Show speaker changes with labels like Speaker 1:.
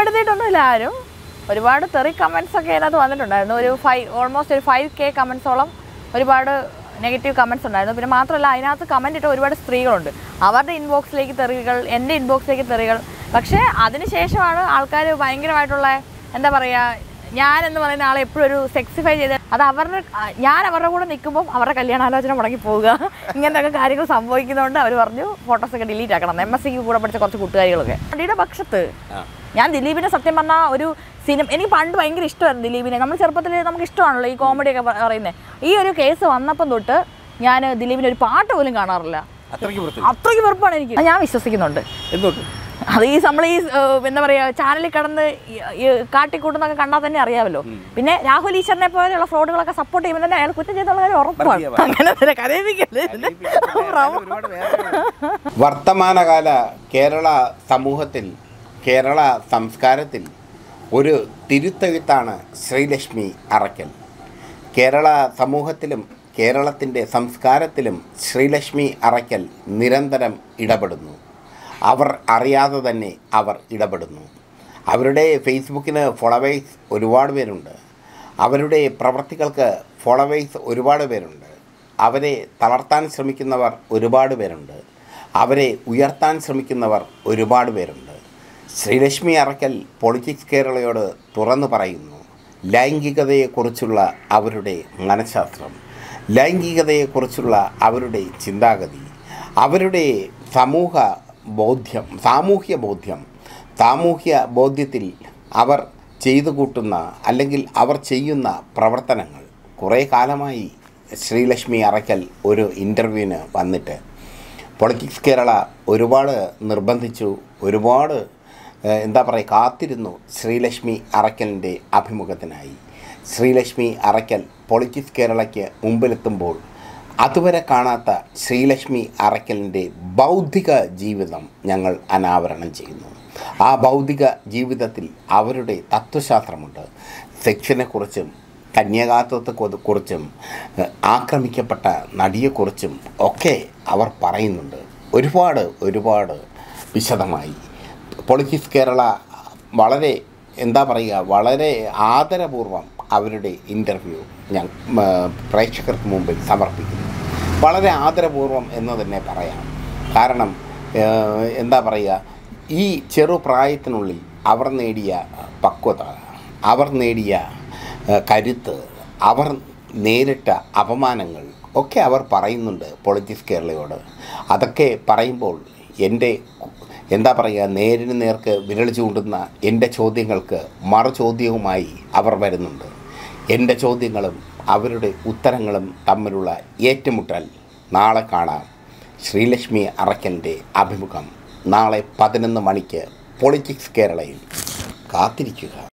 Speaker 1: കുറ്റപ്പെടുത്തിയിട്ടൊന്നുമില്ല ആരും ഒരുപാട് തെറി കമൻസ് ഒക്കെ അതിനകത്ത് വന്നിട്ടുണ്ടായിരുന്നു ഒരു ഫൈവ് ഓൾമോസ്റ്റ് ഒരു ഫൈവ് കെ കമൻസോളം ഒരുപാട് നെഗറ്റീവ് കമൻസ് ഉണ്ടായിരുന്നു പിന്നെ മാത്രമല്ല അതിനകത്ത് കമൻറ്റ് ഇട്ട ഒരുപാട് സ്ത്രീകളുണ്ട് അവരുടെ ഇൻബോക്സിലേക്ക് തെറികൾ എൻ്റെ ഇൻബോക്സിലേക്ക് തെറികൾ പക്ഷേ അതിനുശേഷമാണ് ആൾക്കാർ ഭയങ്കരമായിട്ടുള്ള എന്താ പറയുക ഞാൻ എന്ന് പറയുന്ന ആളെ എപ്പോഴും ഒരു സെക്സിഫൈ ചെയ്ത് അത് അവരുടെ ഞാൻ അവരുടെ കൂടെ നിൽക്കുമ്പോൾ അവരുടെ കല്യാണാലോചന മുടങ്ങി പോവുക ഇങ്ങനത്തെ കാര്യങ്ങൾ സംഭവിക്കുന്നതുകൊണ്ട് അവർ പറഞ്ഞു ഫോട്ടോസൊക്കെ ഡിലീറ്റ് ആക്കണം എം എസ് സിക്ക് കൂടെ പഠിച്ച കുറച്ച് കൂട്ടുകാരികളൊക്കെ വണ്ടിയുടെ പക്ഷത്ത് ഞാൻ ദിലീപിനെ സത്യം പറഞ്ഞാൽ ഒരു സിനിമ എനിക്ക് പണ്ട് ഭയങ്കര ഇഷ്ടമായിരുന്നു ദിലീപിനെ നമ്മൾ ചെറുപ്പത്തിൽ നമുക്ക് ഇഷ്ടമാണല്ലോ ഈ കോമഡിയൊക്കെ പറയുന്നത് ഈ ഒരു കേസ് വന്നപ്പം തൊട്ട് ഞാൻ ദിലീപിൻ്റെ ഒരു പാട്ട് പോലും കാണാറില്ല
Speaker 2: അത്രയ്ക്ക് വൃത്തി
Speaker 1: അത്രയ്ക്ക് വെറുപ്പാണ് എനിക്ക് അത് ഞാൻ വിശ്വസിക്കുന്നുണ്ട്
Speaker 2: എന്തുകൊണ്ട്
Speaker 1: അത് ഈ നമ്മൾ ഈ ഏഹ്, എന്താ പറയാ ചാനലിൽ കിടന്ന് ഈ- ഈ കാട്ടിക്കൂട്ടുന്നൊക്കെ കണ്ടാൽ തന്നെ അറിയാമല്ലോ പിന്നെ രാഹുൽ ഈശ്വരനെ പോലെയുള്ള ഫ്രോഡുകളൊക്കെ സപ്പോർട്ട് ചെയ്യുമ്പോൾ തന്നെ അയാൾ കുറ്റം ചെയ്തുള്ള കാര്യം ഉറപ്പാണ്
Speaker 2: പ്രതിയാവാം.
Speaker 1: അങ്ങനെ തന്നെ കരയിപ്പിക്കല്ലേ
Speaker 2: ഒരുപാട് വേറെ
Speaker 3: വർത്തമാനകാല കേരള സമൂഹത്തിൽ കേരള സംസ്കാരത്തിൽ ഒരു തിരുത്തെഴുത്താണ് ശ്രീലക്ഷ്മി അറക്കൽ കേരള സമൂഹത്തിലും കേരളത്തിൻ്റെ സംസ്കാരത്തിലും ശ്രീലക്ഷ്മി അറക്കൽ നിരന്തരം ഇടപെടുന്നു അവർ അറിയാതെ തന്നെ അവർ ഇടപെടുന്നു അവരുടെ ഫേസ്ബുക്കിന് ഫോളോവേഴ്സ് ഒരുപാട് പേരുണ്ട് അവരുടെ പ്രവർത്തികൾക്ക് ഫോളോവേഴ്സ് ഒരുപാട് പേരുണ്ട് അവരെ തളർത്താൻ ശ്രമിക്കുന്നവർ ഒരുപാട് പേരുണ്ട് അവരെ ഉയർത്താൻ ശ്രമിക്കുന്നവർ ഒരുപാട് പേരുണ്ട് ശ്രീലക്ഷ്മി അറക്കൽ പൊളിറ്റിക്സ് കേരളയോട് തുറന്നു പറയുന്നു ലൈംഗികതയെക്കുറിച്ചുള്ള അവരുടെ മനഃശാസ്ത്രം ലൈംഗികതയെക്കുറിച്ചുള്ള അവരുടെ ചിന്താഗതി അവരുടെ സമൂഹ ബോധ്യം സാമൂഹ്യ ബോധ്യം സാമൂഹ്യ ബോധ്യത്തിൽ അവർ ചെയ്തു കൂട്ടുന്ന അല്ലെങ്കിൽ അവർ ചെയ്യുന്ന പ്രവർത്തനങ്ങൾ കുറേ കാലമായി ശ്രീലക്ഷ്മി അറക്കൽ ഒരു ഇൻ്റർവ്യൂവിന് വന്നിട്ട് പൊളിറ്റിക്സ് കേരള ഒരുപാട് നിർബന്ധിച്ചു ഒരുപാട് ഏഹ്, എന്താ പറയുക കാത്തിരുന്നു ശ്രീലക്ഷ്മി അറക്കലിൻ്റെ അഭിമുഖത്തിനായി ശ്രീലക്ഷ്മി അറക്കൽ പൊളിറ്റിക്സ് കേരളയ്ക്ക് മുമ്പിലെത്തുമ്പോൾ അതുവരെ കാണാത്ത ശ്രീലക്ഷ്മി അറക്കലിൻ്റെ ബൗദ്ധിക ജീവിതം ഞങ്ങൾ അനാവരണം ചെയ്യുന്നു ആ ബൗദ്ധിക ജീവിതത്തിൽ അവരുടെ തത്വശാസ്ത്രമുണ്ട് സെക്ഷനെക്കുറിച്ചും കന്യാകാത്വത്തെക്കുറിച്ചും ഏഹ്, ആക്രമിക്കപ്പെട്ട നടിയെക്കുറിച്ചും ഒക്കെ അവർ പറയുന്നുണ്ട് ഒരുപാട് ഒരുപാട് വിശദമായി പൊളിറ്റിക്സ് കേരള വളരെ എന്താ പറയുക വളരെ ആദരപൂർവം അവരുടെ ഇൻ്റർവ്യൂ ഞാൻ ആ, പ്രേക്ഷകർക്ക് മുമ്പിൽ സമർപ്പിക്കുന്നു വളരെ ആദരപൂർവം എന്ന് തന്നെ പറയാം കാരണം ആ, എന്താ പറയുക ഈ ചെറുപ്രായത്തിനുള്ളിൽ അവർ നേടിയ പക്വത അവർ നേടിയ ആ, കരുത്ത് അവർ നേരിട്ട അപമാനങ്ങൾ ഒക്കെ അവർ പറയുന്നുണ്ട് പൊളിറ്റിക്സ് കേരളയോട് അതൊക്കെ പറയുമ്പോൾ എൻ്റെ എന്താ പറയുക നേരിന് നേർക്ക് വിരൽ ചൂണ്ടുന്ന എൻ്റെ ചോദ്യങ്ങൾക്ക് മറുചോദ്യവുമായി അവർ വരുന്നുണ്ട് എൻ്റെ ചോദ്യങ്ങളും അവരുടെ ഉത്തരങ്ങളും തമ്മിലുള്ള ഏറ്റുമുട്ടൽ നാളെ കാണാം ശ്രീലക്ഷ്മി അറക്കലിൻ്റെ അഭിമുഖം നാളെ പതിനൊന്ന് മണിക്ക് പൊളിറ്റിക്സ് കേരളയിൽ കാത്തിരിക്കുക